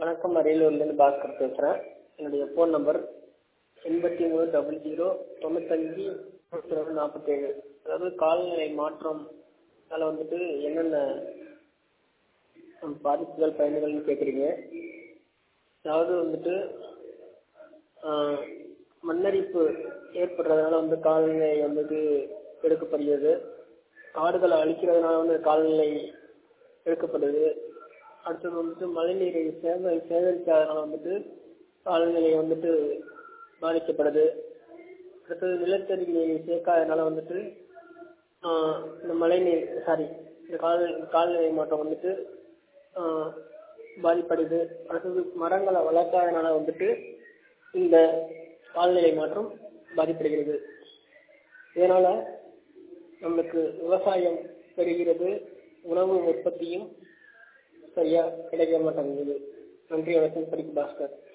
வணக்கம் அரியலூர்லேருந்து பாஸ்கர் பேசுகிறேன் என்னுடைய ஃபோன் நம்பர் எண்பத்தி மூணு டபுள் ஜீரோ தொண்ணூத்தஞ்சு நூற்றி ரெண்டு நாற்பத்தேழு அதாவது காலநிலை மாற்றம் அதில் வந்துட்டு என்னென்ன பாதிப்புகள் பயன்கள்னு கேட்குறீங்க அதாவது வந்துட்டு மண்ணரிப்பு ஏற்படுறதுனால வந்து காலநிலை வந்துட்டு எடுக்கப்படுகிறது காடுகளை அழிக்கிறதுனால வந்து காலநிலை எடுக்கப்படுது அடுத்தது வந்துட்டு மழைநீரை சேக சேகரிக்காதனால வந்துட்டு காலநிலை வந்துட்டு பாதிக்கப்படுது அடுத்தது நிலத்தடி நீரை சேர்க்காதனால வந்துட்டு இந்த மழைநீர் சாரி இந்த கால காலநிலை மாற்றம் வந்துட்டு பாதிப்படையுது அடுத்தது மரங்களை வளர்க்காதனால வந்துட்டு இந்த காலநிலை மாற்றம் பாதிப்படைகிறது இதனால் நம்மளுக்கு விவசாயம் பெறுகிறது உணவு உற்பத்தியும் சரியாக கிடைக்க மாட்டேங்குது நன்றி வணக்கம் படிப்பு பாஸ்கர்